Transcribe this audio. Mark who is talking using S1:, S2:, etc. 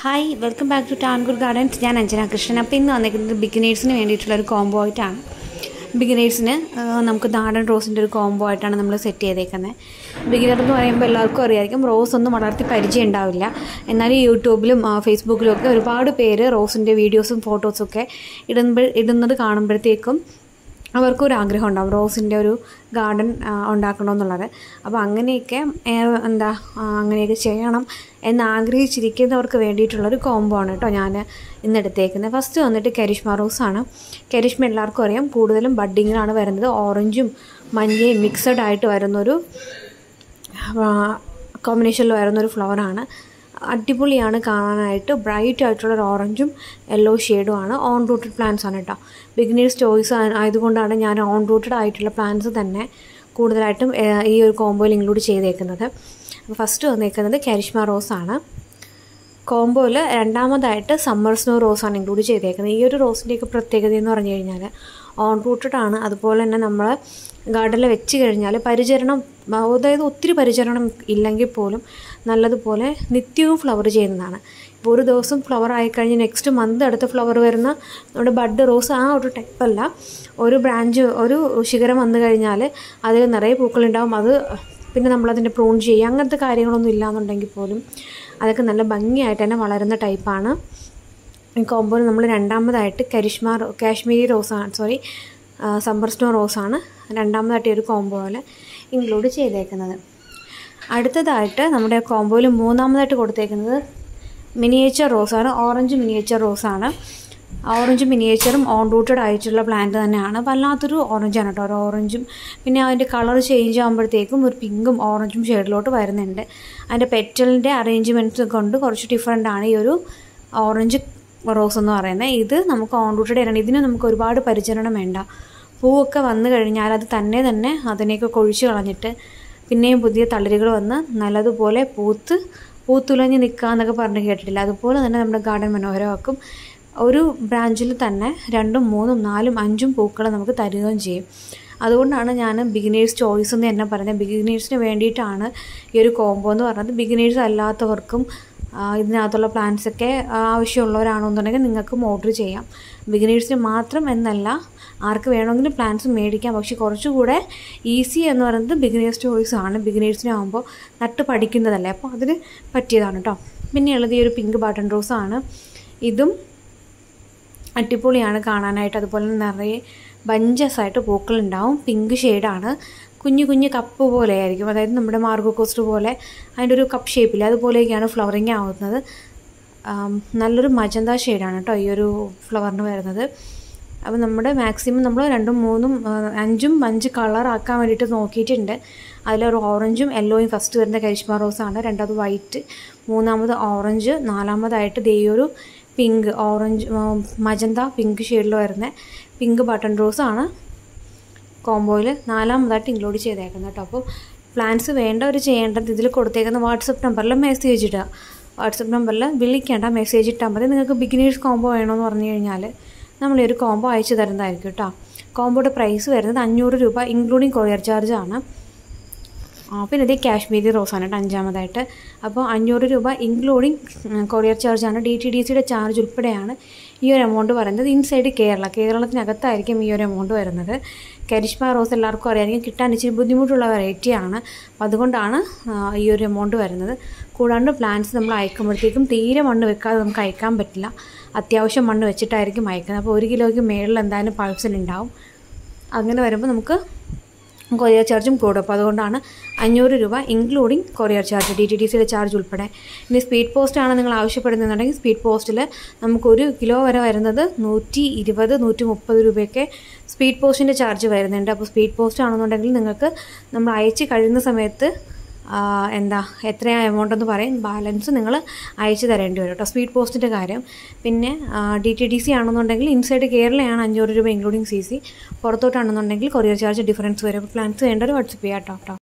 S1: hi welcome back to Tankur gardens ഞാൻ അഞ്ജന കൃഷ്ണൻ അപ്പോൾ ഇന്ന് വന്നിരിക്കുന്നത് ബിഗിനേഴ്സിന് വേണ്ടിയിട്ടുള്ള ഒരു കോംബോ ആയിട്ടാണ് ബിഗിനേഴ്സിന് നമുക്ക് നാടൻ റോസിൻ്റെ ഒരു കോംബോ ആയിട്ടാണ് നമ്മൾ സെറ്റ് ചെയ്തേക്കുന്നത് ബിഗിനർ എന്ന് പറയുമ്പോൾ എല്ലാവർക്കും അറിയായിരിക്കും റോസ് ഒന്നും വളർത്തി പരിചയം ഉണ്ടാവില്ല എന്നാൽ യൂട്യൂബിലും ആ, ഫേസ്ബുക്കിലും ഒക്കെ ഒരുപാട് പേര് റോസിൻ്റെ വീഡിയോസും ഫോട്ടോസും ഒക്കെ ഇടുമ്പോൾ ഇടുന്നത് കാണുമ്പോഴത്തേക്കും അവർക്കൊരു ആഗ്രഹം ഉണ്ടാവും റോസിൻ്റെ ഒരു ഗാർഡൻ ഉണ്ടാക്കണമെന്നുള്ളത് അപ്പോൾ അങ്ങനെയൊക്കെ ഏ, എന്താ ആ, അങ്ങനെയൊക്കെ ചെയ്യണം എന്ന് ആഗ്രഹിച്ചിരിക്കുന്നവർക്ക് വേണ്ടിയിട്ടുള്ളൊരു കോംബോ ആണ് കേട്ടോ ഞാൻ ഇന്ന് എടുത്തേക്കുന്നത് ഫസ്റ്റ് വന്നിട്ട് കരിഷ്മ റോസാണ് കരിഷ്മ എല്ലാവർക്കും അറിയാം കൂടുതലും ബഡ്ഡിങ്ങിലാണ് വരുന്നത് ഓറഞ്ചും മഞ്ഞയും മിക്സഡ് ആയിട്ട് വരുന്നൊരു കോമ്പിനേഷനിൽ വരുന്നൊരു ഫ്ലവറാണ് അടിപൊളിയാണ് കാണാനായിട്ട് ബ്രൈറ്റ് ആയിട്ടുള്ള ഒരു ഓറഞ്ചും യെല്ലോ ഷെയ്ഡും ആണ് ഓൺ റൂട്ടഡ് പ്ലാന്റ്സ് ആണ് കേട്ടോ ബിഗിനേഴ്സ് ചോയ്സ് ആയതുകൊണ്ടാണ് ഞാൻ ഓൺ റൂട്ടഡ് ആയിട്ടുള്ള പ്ലാന്റ്സ് തന്നെ കൂടുതലായിട്ടും ഏഹ്, ഈ ഒരു കോംബോയിൽ ഇൻക്ലൂഡ് ചെയ്തേക്കുന്നത് അപ്പോൾ ഫസ്റ്റ് വന്നേക്കുന്നത് കരിഷ്മ റോസ് ആണ് കോംബോയിൽ രണ്ടാമതായിട്ട് സമ്മർ സ്നോ റോസാണ് ഇൻക്ലൂഡ് ചെയ്തേക്കുന്നത് ഈ ഒരു റോസിൻ്റെയൊക്കെ പ്രത്യേകത എന്ന് പറഞ്ഞു കഴിഞ്ഞാൽ ഓൺ റൂട്ടഡ് ആണ് അതുപോലെ തന്നെ നമ്മൾ ഗാർഡനിൽ വെച്ച് കഴിഞ്ഞാൽ പരിചരണം അതായത് ഒത്തിരി പരിചരണം ഇല്ലെങ്കിൽ പോലും നല്ലതുപോലെ നിത്യവും ഫ്ലവർ ചെയ്യുന്നതാണ് ഇപ്പോൾ ഒരു ദിവസം ഫ്ലവർ ആയിക്കഴിഞ്ഞ് നെക്സ്റ്റ് മന്ത് അടുത്ത ഫ്ലവർ വരുന്ന നമ്മുടെ ബഡ് റോസ് ആ ഒരു ടൈപ്പല്ല ഒരു ബ്രാഞ്ച് ഒരു ശിഖരം വന്നു കഴിഞ്ഞാൽ അതിൽ നിറയെ പൂക്കളുണ്ടാവും അത് പിന്നെ നമ്മളതിൻ്റെ പ്രൂൺ ചെയ്യുക അങ്ങനത്തെ കാര്യങ്ങളൊന്നും ഇല്ലാന്നുണ്ടെങ്കിൽ പോലും അതൊക്കെ നല്ല ഭംഗിയായിട്ട് തന്നെ വളരുന്ന ടൈപ്പാണ് ഈ കോമ്പോയിൽ നമ്മൾ രണ്ടാമതായിട്ട് കരിഷ്മ റോ കാശ്മീരി റോസാണ് സോറി സമ്മർ സ്നോ റോസാണ് രണ്ടാമതായിട്ട് ഈ ഒരു കോമ്പോയിൽ ഇൻക്ലൂഡ് ചെയ്തേക്കുന്നത് അടുത്തതായിട്ട് നമ്മുടെ കോമ്പോയിൽ മൂന്നാമതായിട്ട് കൊടുത്തേക്കുന്നത് മിനിയേച്ചർ റോസാണ് ഓറഞ്ച് മിനിയേച്ചർ റോസാണ് ഓറഞ്ച് മിനിയേച്ചറും ഓൺ റൂട്ടഡ് ആയിട്ടുള്ള പ്ലാന്റ് തന്നെയാണ് വല്ലാത്തൊരു ഓറഞ്ചാണ് കേട്ടോ ഒരു ഓറഞ്ചും പിന്നെ അതിൻ്റെ കളർ ചേഞ്ച് ആകുമ്പോഴത്തേക്കും ഒരു പിങ്കും ഓറഞ്ചും ഷെയ്ഡിലോട്ട് വരുന്നുണ്ട് അതിൻ്റെ പെറ്റലിൻ്റെ അറേഞ്ച്മെൻറ്റ്സ് കൊണ്ട് കുറച്ച് ഡിഫറെൻ്റ് ആണ് ഈ ഒരു ഓറഞ്ച് റോസ് എന്ന് പറയുന്നത് ഇത് നമുക്ക് ഓൺ റൂട്ടഡ് ആണ് ഇതിന് നമുക്ക് ഒരുപാട് പരിചരണം വേണ്ട പൂവൊക്കെ വന്നു കഴിഞ്ഞാൽ അത് തന്നെ തന്നെ അതിനെയൊക്കെ കൊഴിച്ച് കളഞ്ഞിട്ട് പിന്നെയും പുതിയ തളിരുകൾ വന്ന് നല്ലതുപോലെ പൂത്ത് പൂത്തുലഞ്ഞ് നിൽക്കുക എന്നൊക്കെ പറഞ്ഞ് കേട്ടിട്ടില്ല അതുപോലെ തന്നെ നമ്മുടെ ഗാർഡൻ മനോഹരമാക്കും ഒരു ബ്രാഞ്ചിൽ തന്നെ രണ്ടും മൂന്നും നാലും അഞ്ചും പൂക്കൾ നമുക്ക് തരികയും ചെയ്യും അതുകൊണ്ടാണ് ഞാൻ ബിഗിനേഴ്സ് ചോയ്സ് എന്ന് തന്നെ പറയുന്നത് ബിഗിനേഴ്സിന് വേണ്ടിയിട്ടാണ് ഈ ഒരു കോംബോ എന്ന് പറഞ്ഞത് ബിഗിനേഴ്സ് അല്ലാത്തവർക്കും ആ, ഇതിനകത്തുള്ള പ്ലാൻസ് ഒക്കെ ആവശ്യമുള്ളവരാണെന്നുണ്ടെങ്കിൽ നിങ്ങൾക്കും ഓർഡർ ചെയ്യാം ബിഗിനേഴ്സിന് മാത്രം എന്നല്ല ആർക്ക് വേണമെങ്കിലും പ്ലാൻസ് മേടിക്കാം പക്ഷെ കുറച്ചുകൂടെ ഈസി എന്ന് പറയുന്നത് ബിഗിനേഴ്സ് ചോയ്സ് ആണ് ബിഗിനേഴ്സിനെ ആകുമ്പോൾ നട്ട് പഠിക്കുന്നതല്ലേ അപ്പോൾ അതിന് പറ്റിയതാണ് കേട്ടോ പിന്നെയുള്ളത് ഈ ഒരു പിങ്ക് ബട്ടൺ റോസ് ആണ് ഇതും അടിപൊളിയാണ് കാണാനായിട്ട് അതുപോലെ തന്നെ നിറയെ ബഞ്ചസ് ആയിട്ട് പൂക്കളുണ്ടാവും പിങ്ക് ഷെയ്ഡാണ് കുഞ്ഞു കുഞ്ഞു കപ്പ് പോലെ ആയിരിക്കും അതായത് നമ്മുടെ മാർഗോ കോസ്റ്റ് പോലെ അതിൻ്റെ ഒരു കപ്പ് ഷേപ്പിൽ അതുപോലെയൊക്കെയാണ് ഫ്ലവറിങ് ആവുന്നത് ആം, നല്ലൊരു മജന്ത ഷെയ്ഡാണ് കേട്ടോ ഈ ഒരു ഫ്ലവറിന് വരുന്നത് അപ്പോൾ നമ്മുടെ മാക്സിമം നമ്മൾ രണ്ടും മൂന്നും ആ, അഞ്ചും അഞ്ച് കളർ ആക്കാൻ വേണ്ടിയിട്ട് നോക്കിയിട്ടുണ്ട് അതിലൊരു ഓറഞ്ചും യെല്ലോയും ഫസ്റ്റ് വരുന്ന കരിഷ്മ റോസാണ് രണ്ടാമത് വൈറ്റ് മൂന്നാമത് ഓറഞ്ച് നാലാമതായിട്ട് ദേ ഈ ഒരു പിങ്ക് ഓറഞ്ച് ആ, മജന്ത പിങ്ക് ഷെയ്ഡിൽ വരുന്ന പിങ്ക് ബട്ടൺ റോസാണ് കോംബോയിൽ നാലാമതായിട്ട് ഇൻക്ലൂഡ് ചെയ്തേക്കുന്നത് കേട്ടോ അപ്പോൾ പ്ലാൻസ് വേണ്ടവർ ചെയ്യേണ്ടത് ഇതിൽ കൊടുത്തേക്കുന്ന വാട്സപ്പ് നമ്പറിൽ മെസ്സേജ് ഇടുക വാട്സപ്പ് നമ്പറിൽ വിളിക്കേണ്ട മെസ്സേജ് ഇട്ടാൽ മതി നിങ്ങൾക്ക് ബിഗിനേഴ്സ് കോംബോ വേണമെന്ന് പറഞ്ഞു കഴിഞ്ഞാൽ നമ്മൾ ഈ ഒരു കോംബോ അയച്ചു തരുന്നതായിരിക്കും കേട്ടോ കോംബോയുടെ പ്രൈസ് വരുന്നത് അഞ്ഞൂറ് രൂപ ഇൻക്ലൂഡിങ് കൊറിയർ ചാർജ് ആണ് ആ, പിന്നെ ഇത് കാശ്മീരി റോസാണ് കേട്ടോ അഞ്ചാമതായിട്ട് അപ്പോൾ അഞ്ഞൂറ് രൂപ ഇൻക്ലൂഡിങ് കൊറിയർ ചാർജാണ് ഡി ടി ഡി സിയുടെ ചാർജ് ഉൾപ്പെടെയാണ് ഈ ഒരു എമൗണ്ട് പറയുന്നത് ഇൻസൈഡ് കേരള കേരളത്തിനകത്തായിരിക്കും ഈ ഒരു എമൗണ്ട് വരുന്നത് കരിഷ്മ റോസ് എല്ലാവർക്കും അറിയാമെങ്കിൽ കിട്ടാൻ ഇച്ചിരി ബുദ്ധിമുട്ടുള്ള വെറൈറ്റിയാണ് അപ്പോൾ അതുകൊണ്ടാണ് ആ, ഈ ഒരു എമൗണ്ട് വരുന്നത് കൂടാണ്ട് പ്ലാന്റ്സ് നമ്മൾ അയക്കുമ്പോഴത്തേക്കും തീരെ മണ്ണ് വെക്കാതെ നമുക്ക് അയക്കാൻ പറ്റില്ല അത്യാവശ്യം മണ്ണ് വെച്ചിട്ടായിരിക്കും അയക്കുന്നത് അപ്പോൾ ഒരു കിലോയ്ക്ക് മേളിൽ എന്തായാലും പാഴ്സൽ ഉണ്ടാവും അങ്ങനെ വരുമ്പോൾ നമുക്ക് കൊറിയർ ചാർജും കൂടും അപ്പോൾ അതുകൊണ്ടാണ് അഞ്ഞൂറ് രൂപ including courier charge D T D സിയുടെ ചാർജ് ഉൾപ്പെടെ ഇനി സ്പീഡ് പോസ്റ്റ് ആണ് നിങ്ങൾ ആവശ്യപ്പെടുന്നുണ്ടെങ്കിൽ സ്പീഡ് പോസ്റ്റിൽ നമുക്ക് ഒരു കിലോ വരെ വരുന്നത് നൂറ്റി ഇരുപത് നൂറ്റി മുപ്പത് രൂപയൊക്കെ സ്പീഡ് പോസ്റ്റിൻ്റെ ചാർജ് വരുന്നുണ്ട് അപ്പോൾ സ്പീഡ് പോസ്റ്റ് ആണെന്നുണ്ടെങ്കിൽ നിങ്ങൾക്ക് നമ്മൾ അയച്ച് കഴിയുന്ന സമയത്ത് ആ, എന്താ എത്രയാ എമൗണ്ട് എന്ന് പറയും ബാലൻസ് നിങ്ങൾ അയച്ചു തരേണ്ടി വരും കേട്ടോ സ്പീഡ് പോസ്റ്റിൻ്റെ കാര്യം പിന്നെ ഡി ടി ഡി സി ആണെന്നുണ്ടെങ്കിൽ ഇൻസൈഡ് കേരളയാണ് അഞ്ഞൂറ് രൂപ ഇൻക്ലൂഡിങ് സി സി പുറത്തോട്ടാണെന്നുണ്ടെങ്കിൽ കൊറിയർ ചാർജ് ഡിഫറൻസ് വരും പ്ലാൻസ് വേണ്ടവർ വാട്സപ്പ് ചെയ്യാം കേട്ടോ കേട്ടോ